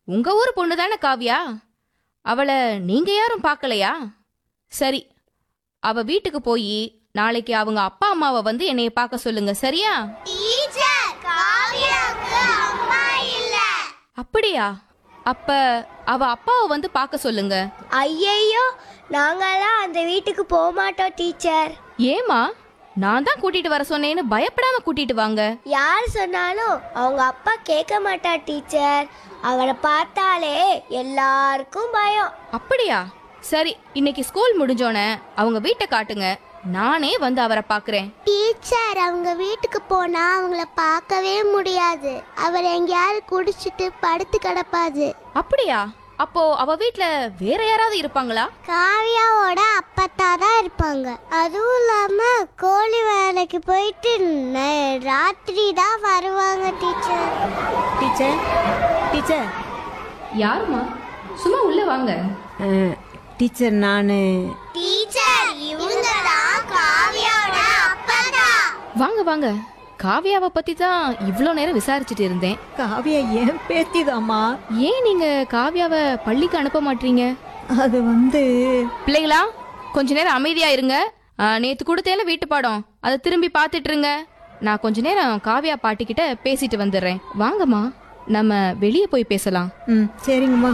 உங்க ஊர் பொண்ணு தானே காவ்யா அவளை நீங்க யாரும் பார்க்கலையா சரி அவ வீட்டுக்கு போய் நாளைக்கு அவங்க அப்பா அம்மாவை வந்து என்னைய பார்க்க சொல்லுங்க சரியா டீச்சர் காவியாக்கு அம்மா இல்ல அப்படியா அப்ப அவ அப்பாவை வந்து பார்க்க சொல்லுங்க ஐயையோ நாங்கெல்லாம் அந்த வீட்டுக்கு போக மாட்டோம் டீச்சர் ஏமா நான் தான் கூட்டிட்டு வர சொன்னேன்னு பயப்படாம கூட்டிட்டு வாங்க யார் சொன்னாலும் அவங்க அப்பா கேட்க மாட்டார் டீச்சர் அவரை பார்த்தாலே எல்லாருக்கும் பயம் அப்படியா சரி இன்னைக்கு ஸ்கூல் முடிஞ்சோனே அவங்க வீட்டை காட்டுங்க நானே வந்து அவரை பார்க்கறேன் டீச்சர் அவங்க வீட்டுக்கு போனா அவங்கள பார்க்கவே முடியாது அவர் எங்கேயாவது குடிச்சிட்டு படுத்து கிடப்பாது அப்படியா அப்போ அவ வீட்ல வேற யாராவது இருப்பாங்களா காவியாவோட அப்பத்தா தான் இருப்பாங்க அதுவும் இல்லாம கோழி வேலைக்கு போயிட்டு ந- ராத்திரி தான் வருவாங்க டீச்சர் டீச்சர் டீச்சர் யாருமா சும்மா உள்ள வாங்க அஹ், டீச்சர் நான் டீச்சர் இவங்க தான் காவியாவோட அப்பதா வாங்க வாங்க காவியாவை பத்தி தான் இவ்வளோ நேரம் விசாரிச்சுட்டு இருந்தேன் காவியா ஏன் பேத்திதாம்மா ஏன் நீங்க காவியாவை பள்ளிக்கு அனுப்ப மாட்டீங்க அது வந்து பிள்ளைங்களா கொஞ்ச நேரம் அமைதியா இருங்க ஆ, நேத்து கொடுத்தேல வீட்டு பாடம் அதை திரும்பி பார்த்துட்டு இருங்க நான் கொஞ்ச நேரம் காவியா பாட்டிக்கிட்ட பேசிட்டு வந்துடுறேன் வாங்கம்மா நம்ம வெளியே போய் பேசலாம் ம் சரிங்கம்மா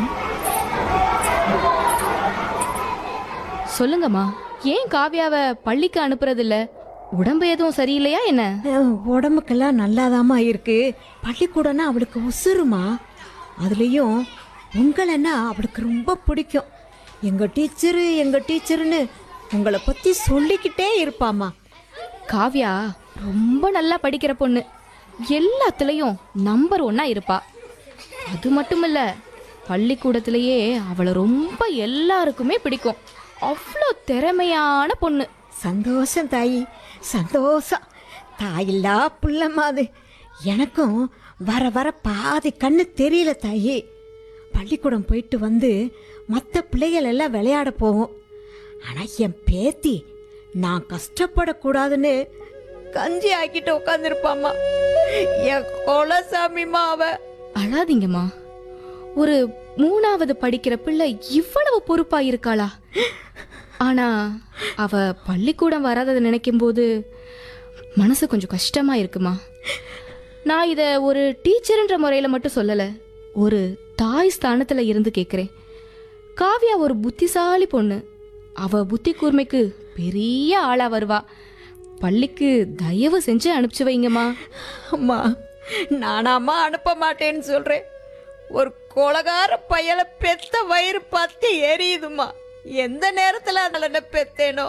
சொல்லுங்கம்மா ஏன் காவியாவை பள்ளிக்கு அனுப்புறது இல்ல உடம்பு எதுவும் சரியில்லையா என்ன அஹ், உடம்புக்கெல்லாம் நல்லாதாம்மா இருக்கு பள்ளிக்கூடம்னா அவளுக்கு உசுருமா அதுலேயும் உங்களைன்னா அவளுக்கு ரொம்ப பிடிக்கும் எங்கள் டீச்சரு எங்கள் டீச்சருன்னு உங்களை பற்றி சொல்லிக்கிட்டே இருப்பாம்மா காவ்யா ரொம்ப நல்லா படிக்கிற பொண்ணு எல்லாத்துலயும் நம்பர் ஒன்னா இருப்பா அது மட்டும் இல்ல பள்ளிக்கூடத்திலேயே அவளை ரொம்ப எல்லாருக்குமே பிடிக்கும் அவ்வளோ திறமையான பொண்ணு சந்தோஷம் தாயி சந்தோஷம் தாயில்லா புள்ளம்மா அது எனக்கும் வர வர பாதி கண்ணு தெரியல தாயி பள்ளிக்கூடம் போயிட்டு வந்து மற்ற பிள்ளைகள் எல்லாம் விளையாட போவோம் ஆனால் என் பேத்தி நான் கஷ்டப்படக்கூடாதுன்னு கஞ்சி ஆக்கிட்டு உட்காந்துருப்பாம்மா என் குலசாமிமா அவ அழாதீங்கம்மா ஒரு மூணாவது படிக்கிற பிள்ளை இவ்வளவு பொறுப்பா இருக்காளா ஆனா அவ பள்ளிக்கூடம் வராததை நினைக்கும் போது மனசு கொஞ்சம் கஷ்டமா இருக்குமா நான் இத ஒரு டீச்சர்ன்ற முறையில மட்டும் சொல்லல ஒரு தாய் ஸ்தானத்துல இருந்து கேக்குறேன் காவ்யா ஒரு புத்திசாலி பொண்ணு அவ புத்தி கூர்மைக்கு பெரிய ஆளா வருவா பள்ளிக்கு தயவு செஞ்சு அனுப்பிச்சு வைங்கம்மா அம்மா நானாம்மா அனுப்ப மாட்டேன்னு சொல்றேன் ஒரு கொலகார பையலை பெத்த வயிறு பத்தி எரியுதுமா எந்த நேரத்துல அதனால பெத்தேனோ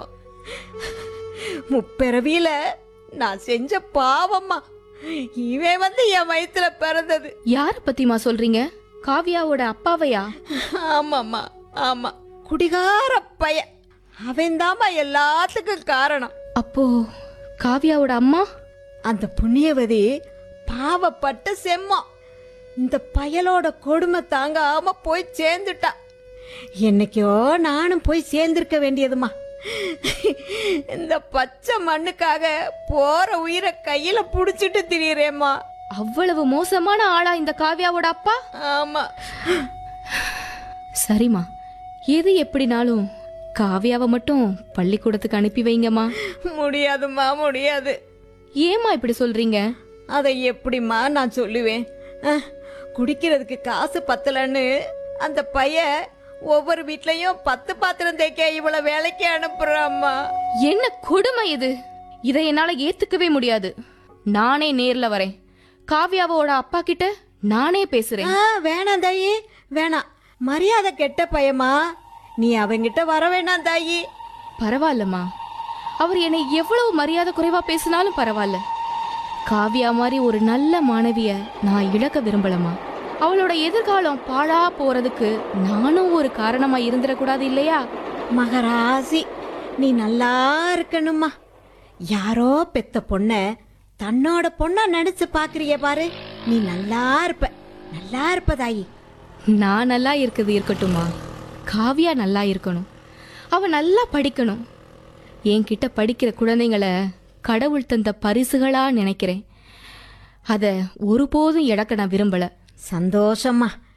முப்பிறவியில நான் செஞ்ச பாவம்மா இவன் வந்து என் வயித்துல பிறந்தது யார பத்திமா சொல்றீங்க காவ்யாவோட அப்பாவையா ஆமாம்மா ஆமா குடிகார பையன் அவன்தாம்மா எல்லாத்துக்கும் காரணம் அப்போ காவ்யாவோட அம்மா அந்த புண்ணியவதி பாவப்பட்ட செம்மம் இந்த பயலோட கொடுமை தாங்காம போய் சேர்ந்துட்டா என்னைக்கோ நானும் போய் சேர்ந்திருக்க வேண்டியதுமா இந்த பச்சை மண்ணுக்காக போற உயிரை கையில புடிச்சிட்டு திரியறேம்மா அவ்வளவு மோசமான ஆளா இந்த காவ்யாவோட அப்பா ஆமா சரிம்மா எது எப்படினாலும் காவ்யாவை மட்டும் பள்ளிக்கூடத்துக்கு அனுப்பி வைங்கம்மா முடியாதும்மா முடியாது ஏம்மா இப்படி சொல்றீங்க அதை எப்படிம்மா நான் சொல்லுவேன் அஹ், குடிக்கிறதுக்கு காசு பத்தலன்னு அந்த பையன் ஒவ்வொரு வீட்லயும் பத்து பாத்திரம் தேய்க்க இவளை வேலைக்கு அனுப்புறாம்மா என்ன கொடுமை இது இதை என்னால ஏத்துக்கவே முடியாது நானே நேர்ல வரேன் காவ்யாவோட அப்பா கிட்ட நானே பேசுறேன் ஆ வேணாம் தாயி வேணாம் மரியாதை கெட்ட பையமா நீ அவங்கிட்ட வர வேணாம் தாயி பரவாயில்லம்மா அவர் என்னை எவ்வளவு மரியாதை குறைவா பேசினாலும் பரவாயில்ல காவ்யா மாதிரி ஒரு நல்ல மாணவிய நான் இழக்க விரும்பலம்மா அவளோட எதிர்காலம் பாழா போறதுக்கு நானும் ஒரு காரணமா இருந்துடக்கூடாது இல்லையா மகராசி நீ நல்லா இருக்கணுமா யாரோ பெத்த பொண்ண தன்னோட பொண்ணா நினைச்சு பாக்குறிய பாரு நீ நல்லா இருப்ப நல்லா இருப்ப தாயி நான் நல்லா இருக்கிறது இருக்கட்டும்மா காவ்யா நல்லா இருக்கணும் அவ நல்லா படிக்கணும் என்கிட்ட படிக்கிற குழந்தைங்கள கடவுள் தந்த பரிசுகளா நினைக்கிறேன் அத ஒருபோதும் இழக்க நான் விரும்பல சந்தோஷமா